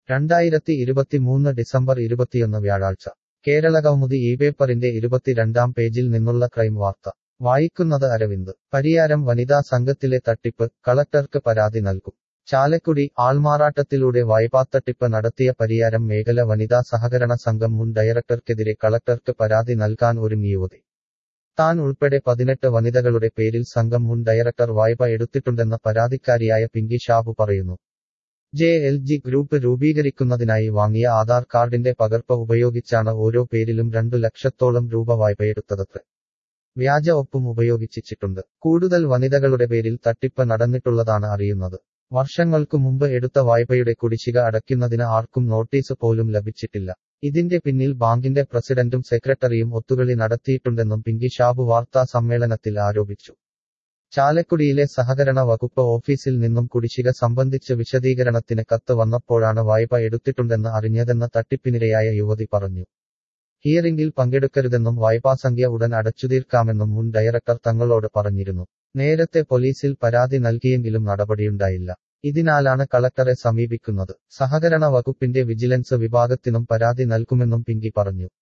രണ്ടായിരത്തി ഇരുപത്തിമൂന്ന് ഡിസംബർ ഇരുപത്തിയൊന്ന് വ്യാഴാഴ്ച കേരളകൗമുദി ഈ പേപ്പറിന്റെ ഇരുപത്തിരണ്ടാം പേജിൽ നിന്നുള്ള ക്രൈം വാർത്ത വായിക്കുന്നത് അരവിന്ദ് പരിയാരം വനിതാ സംഘത്തിലെ തട്ടിപ്പ് കളക്ടർക്ക് പരാതി നൽകും ചാലക്കുടി ആൾമാറാട്ടത്തിലൂടെ വായ്പാത്തട്ടിപ്പ് നടത്തിയ പരിയാരം മേഖല വനിതാ സഹകരണ സംഘം മുൻ ഡയറക്ടർക്കെതിരെ കളക്ടർക്ക് പരാതി നൽകാൻ ഒരുങ്ങി യുവതി താൻ ഉൾപ്പെടെ പതിനെട്ട് വനിതകളുടെ പേരിൽ സംഘം മുൻ ഡയറക്ടർ വായ്പ എടുത്തിട്ടുണ്ടെന്ന പരാതിക്കാരിയായ പിങ്കി ഷാബു പറയുന്നു ജെ എൽ ജി ഗ്രൂപ്പ് രൂപീകരിക്കുന്നതിനായി വാങ്ങിയ ആധാർ കാർഡിന്റെ പകർപ്പ് ഉപയോഗിച്ചാണ് ഓരോ പേരിലും രണ്ടു ലക്ഷത്തോളം രൂപ വായ്പയെടുത്തതത്രേ വ്യാജ ഒപ്പും ഉപയോഗിച്ചിട്ടുണ്ട് കൂടുതൽ വനിതകളുടെ പേരിൽ തട്ടിപ്പ് നടന്നിട്ടുള്ളതാണ് അറിയുന്നത് വർഷങ്ങൾക്കു മുമ്പ് എടുത്ത വായ്പയുടെ കുടിശ്ശിക അടയ്ക്കുന്നതിന് ആർക്കും നോട്ടീസ് പോലും ലഭിച്ചിട്ടില്ല ഇതിന്റെ പിന്നിൽ ബാങ്കിന്റെ പ്രസിഡന്റും സെക്രട്ടറിയും ഒത്തുകളി നടത്തിയിട്ടുണ്ടെന്നും പിങ്കി ഷാബു വാർത്താ സമ്മേളനത്തിൽ ആരോപിച്ചു ചാലക്കുടിയിലെ സഹകരണ വകുപ്പ് ഓഫീസിൽ നിന്നും കുടിശ്ശിക സംബന്ധിച്ച് വിശദീകരണത്തിന് കത്ത് വന്നപ്പോഴാണ് വായ്പ എടുത്തിട്ടുണ്ടെന്ന് അറിഞ്ഞതെന്ന് തട്ടിപ്പിനിരയായ യുവതി പറഞ്ഞു ഹിയറിംഗിൽ പങ്കെടുക്കരുതെന്നും വായ്പാസംഖ്യ ഉടൻ അടച്ചുതീർക്കാമെന്നും മുൻ ഡയറക്ടർ തങ്ങളോട് പറഞ്ഞിരുന്നു നേരത്തെ പോലീസിൽ പരാതി നൽകിയെങ്കിലും നടപടിയുണ്ടായില്ല ഇതിനാലാണ് കളക്ടറെ സമീപിക്കുന്നത് സഹകരണ വകുപ്പിന്റെ വിജിലൻസ് വിഭാഗത്തിനും പരാതി നൽകുമെന്നും പിങ്കി പറഞ്ഞു